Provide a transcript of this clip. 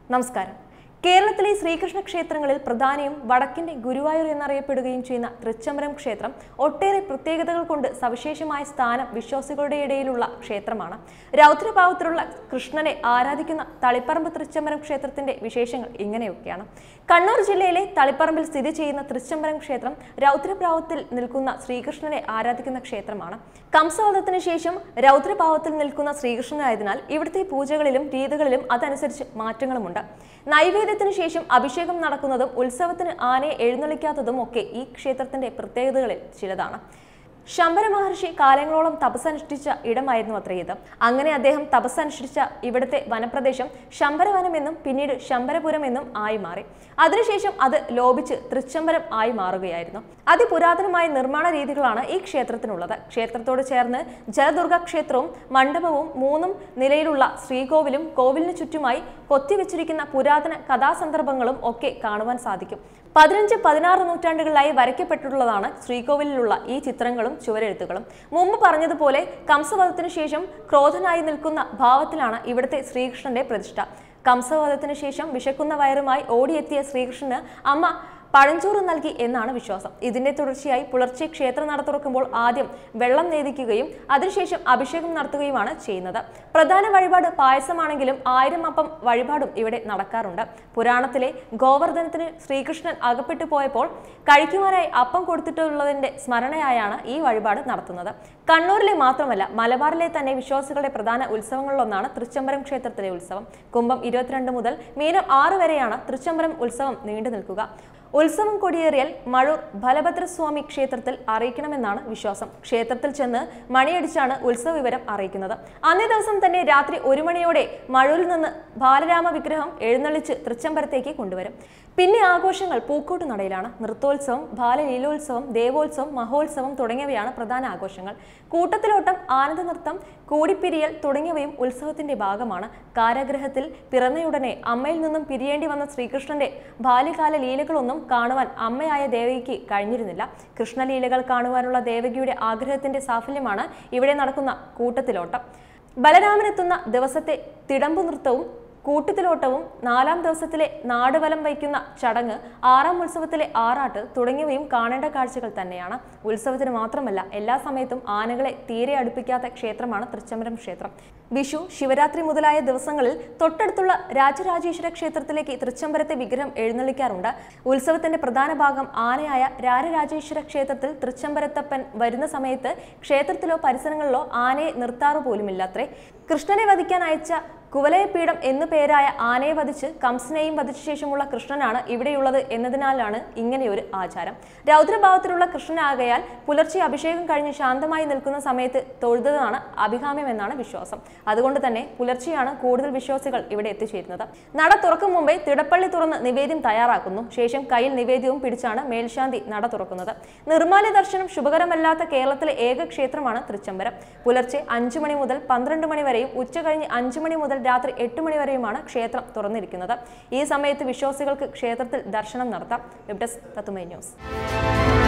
നമസ്കാരം കേരളത്തിലെ ശ്രീകൃഷ്ണ ക്ഷേത്രങ്ങളിൽ പ്രധാനിയും വടക്കിന്റെ ഗുരുവായൂർ എന്നറിയപ്പെടുകയും ചെയ്യുന്ന തൃച്ചംബരം ക്ഷേത്രം ഒട്ടേറെ പ്രത്യേകതകൾ കൊണ്ട് സവിശേഷമായ സ്ഥാനം വിശ്വാസികളുടെ ഇടയിലുള്ള ക്ഷേത്രമാണ് രൗദ്രഭാവത്തിലുള്ള കൃഷ്ണനെ ആരാധിക്കുന്ന തളിപ്പറമ്പ് തൃച്ചംബരം ക്ഷേത്രത്തിന്റെ വിശേഷങ്ങൾ ഇങ്ങനെയൊക്കെയാണ് കണ്ണൂർ ജില്ലയിലെ തളിപ്പറമ്പിൽ സ്ഥിതി ചെയ്യുന്ന തൃച്ചംബരം ക്ഷേത്രം രൗദ്രഭാവത്തിൽ നിൽക്കുന്ന ശ്രീകൃഷ്ണനെ ആരാധിക്കുന്ന ക്ഷേത്രമാണ് കംസവധത്തിന് ശേഷം രൗദ്രഭാവത്തിൽ നിൽക്കുന്ന ശ്രീകൃഷ്ണനായതിനാൽ ഇവിടുത്തെ പൂജകളിലും രീതികളിലും അതനുസരിച്ച് മാറ്റങ്ങളുമുണ്ട് നൈവേദ്യത്തിന് ശേഷം അഭിഷേകം നടക്കുന്നതും ഉത്സവത്തിന് ആനയെ എഴുന്നള്ളിക്കാത്തതും ഒക്കെ ഈ ക്ഷേത്രത്തിന്റെ പ്രത്യേകതകളിൽ ചിലതാണ് ശമ്പര മഹർഷി കാലങ്ങളോളം തപസ്സനുഷ്ഠിച്ച ഇടമായിരുന്നു അത്ര ഇത് അങ്ങനെ അദ്ദേഹം തപസ്സനുഷ്ഠിച്ച ഇവിടുത്തെ വനപ്രദേശം ശമ്പരവനം എന്നും പിന്നീട് ശമ്പരപുരം എന്നും ആയി മാറി അതിനുശേഷം അത് ലോപിച്ച് തൃച്ചംബരം ആയി മാറുകയായിരുന്നു അതിപുരാതനമായ നിർമ്മാണ രീതികളാണ് ഈ ക്ഷേത്രത്തിനുള്ളത് ക്ഷേത്രത്തോട് ചേർന്ന് ജലദുർഗ ക്ഷേത്രവും മണ്ഡപവും മൂന്നും നിലയിലുള്ള ശ്രീകോവിലും കോവിലിന് ചുറ്റുമായി കൊത്തിവെച്ചിരിക്കുന്ന പുരാതന കഥാസന്ദർഭങ്ങളും ഒക്കെ കാണുവാൻ സാധിക്കും പതിനഞ്ച് പതിനാറ് നൂറ്റാണ്ടുകളിലായി വരയ്ക്കപ്പെട്ടിട്ടുള്ളതാണ് ശ്രീകോവിലുള്ള ഈ ചിത്രങ്ങളും ചുവരെഴുത്തുകളും മുമ്പ് പറഞ്ഞതുപോലെ കംസവധത്തിനു ശേഷം ക്രോധനായി നിൽക്കുന്ന ഭാവത്തിലാണ് ഇവിടുത്തെ ശ്രീകൃഷ്ണന്റെ പ്രതിഷ്ഠ കംസവധത്തിനു ശേഷം വിശക്കുന്ന വയറുമായി ഓടിയെത്തിയ ശ്രീകൃഷ്ണന് അമ്മ പഴഞ്ചോറ് നൽകി എന്നാണ് വിശ്വാസം ഇതിന്റെ തുടർച്ചയായി പുലർച്ചെ ക്ഷേത്ര നട തുറക്കുമ്പോൾ ആദ്യം വെള്ളം നേദിക്കുകയും അതിനുശേഷം അഭിഷേകം നടത്തുകയുമാണ് ചെയ്യുന്നത് പ്രധാന വഴിപാട് പായസമാണെങ്കിലും ആയിരം അപ്പം വഴിപാടും ഇവിടെ നടക്കാറുണ്ട് പുരാണത്തിലെ ഗോവർദ്ധനത്തിന് ശ്രീകൃഷ്ണൻ അകപ്പെട്ടു പോയപ്പോൾ കഴിക്കുവാനായി അപ്പം കൊടുത്തിട്ടുള്ളതിന്റെ സ്മരണയായാണ് ഈ വഴിപാട് നടത്തുന്നത് കണ്ണൂരിലെ മാത്രമല്ല മലബാറിലെ തന്നെ വിശ്വാസികളുടെ പ്രധാന ഉത്സവങ്ങളിലൊന്നാണ് തൃച്ചംബരം ക്ഷേത്രത്തിലെ ഉത്സവം കുംഭം ഇരുപത്തിരണ്ട് മുതൽ മീനം ആറ് വരെയാണ് തൃച്ചംബരം ഉത്സവം നീണ്ടു നിൽക്കുക ഉത്സവം കൊടിയേറിയാൽ മഴൂർ ബലഭദ്രസ്വാമി ക്ഷേത്രത്തിൽ അറിയിക്കണമെന്നാണ് വിശ്വാസം ക്ഷേത്രത്തിൽ ചെന്ന് മണിയടിച്ചാണ് ഉത്സവ വിവരം അറിയിക്കുന്നത് അന്നേ ദിവസം തന്നെ രാത്രി ഒരു മണിയോടെ മഴൂരിൽ നിന്ന് ബാലരാമ വിഗ്രഹം എഴുന്നള്ളിച്ച് തൃച്ചംബരത്തേക്ക് കൊണ്ടുവരും പിന്നെ ആഘോഷങ്ങൾ പൂക്കോട്ട് നടയിലാണ് നൃത്തോത്സവം ബാലലീലോത്സവം ദേവോത്സവം മഹോത്സവം തുടങ്ങിയവയാണ് പ്രധാന ആഘോഷങ്ങൾ കൂട്ടത്തിലോട്ടം ആനന്ദ നൃത്തം കൂടിപ്പിരിയൽ തുടങ്ങിയവയും ഉത്സവത്തിന്റെ ഭാഗമാണ് കാരാഗ്രഹത്തിൽ പിറന്നയുടനെ അമ്മയിൽ നിന്നും പിരിയേണ്ടി വന്ന ശ്രീകൃഷ്ണന്റെ ബാല്യകാല ലീലകളൊന്നും കാണുവാൻ അമ്മയായ ദേവകിക്ക് കഴിഞ്ഞിരുന്നില്ല കൃഷ്ണലീലകൾ കാണുവാനുള്ള ദേവകിയുടെ ആഗ്രഹത്തിന്റെ സാഫല്യമാണ് ഇവിടെ നടക്കുന്ന കൂട്ടത്തിലോട്ടം ബലരാമനെത്തുന്ന ദിവസത്തെ തിടമ്പു നൃത്തവും കൂട്ടത്തിലോട്ടവും നാലാം ദിവസത്തിലെ നാടുവലം വയ്ക്കുന്ന ചടങ്ങ് ആറാം ഉത്സവത്തിലെ ആറാട്ട് തുടങ്ങിയവയും കാണേണ്ട കാഴ്ചകൾ തന്നെയാണ് ഉത്സവത്തിന് മാത്രമല്ല എല്ലാ സമയത്തും ആനകളെ തീരെ അടുപ്പിക്കാത്ത ക്ഷേത്രമാണ് തൃച്ചംബരം ക്ഷേത്രം വിഷു ശിവരാത്രി മുതലായ ദിവസങ്ങളിൽ തൊട്ടടുത്തുള്ള രാജരാജേശ്വര ക്ഷേത്രത്തിലേക്ക് തൃച്ചംബരത്തെ വിഗ്രഹം എഴുന്നള്ളിക്കാറുണ്ട് ഉത്സവത്തിന്റെ പ്രധാന ഭാഗം ആനയായ രാജരാജേശ്വര ക്ഷേത്രത്തിൽ തൃച്ചംബരത്തപ്പൻ വരുന്ന സമയത്ത് ക്ഷേത്രത്തിലോ പരിസരങ്ങളിലോ ആനയെ നിർത്താറു പോലുമില്ലത്രേ കൃഷ്ണനെ വധിക്കാൻ അയച്ച കുവലയപീഠം എന്നു പേരായ ആനയെ വധിച്ച് കംസനെയും വധിച്ച ശേഷമുള്ള കൃഷ്ണനാണ് ഇവിടെയുള്ളത് എന്നതിനാലാണ് ഇങ്ങനെയൊരു ആചാരം രൗദ്രഭാവത്തിലുള്ള കൃഷ്ണനാകയാൽ പുലർച്ചെ അഭിഷേകം കഴിഞ്ഞ് ശാന്തമായി നിൽക്കുന്ന സമയത്ത് തൊഴുതതാണ് അഭികാമ്യം എന്നാണ് വിശ്വാസം അതുകൊണ്ട് തന്നെ പുലർച്ചെയാണ് കൂടുതൽ വിശ്വാസികൾ ഇവിടെ എത്തിച്ചേരുന്നത് നട തുറക്കും മുമ്പേ തിടപ്പള്ളി തുറന്ന് നിവേദ്യം തയ്യാറാക്കുന്നു ശേഷം കയ്യിൽ നിവേദ്യവും പിടിച്ചാണ് മേൽശാന്തി നട തുറക്കുന്നത് നിർമ്മാല്യ ദർശനം ശുഭകരമല്ലാത്ത കേരളത്തിലെ ഏക ക്ഷേത്രമാണ് തൃച്ചംബരം പുലർച്ചെ അഞ്ചു മണി മുതൽ പന്ത്രണ്ട് മണി വരെയും ഉച്ച കഴിഞ്ഞ് അഞ്ചു മണി മുതൽ രാത്രി എട്ട് മണി വരെയുമാണ് ക്ഷേത്രം തുറന്നിരിക്കുന്നത് ഈ സമയത്ത് വിശ്വാസികൾക്ക് ക്ഷേത്രത്തിൽ ദർശനം നടത്താം വെബ് ഡെസ്ക് തത്തുമൈ ന്യൂസ്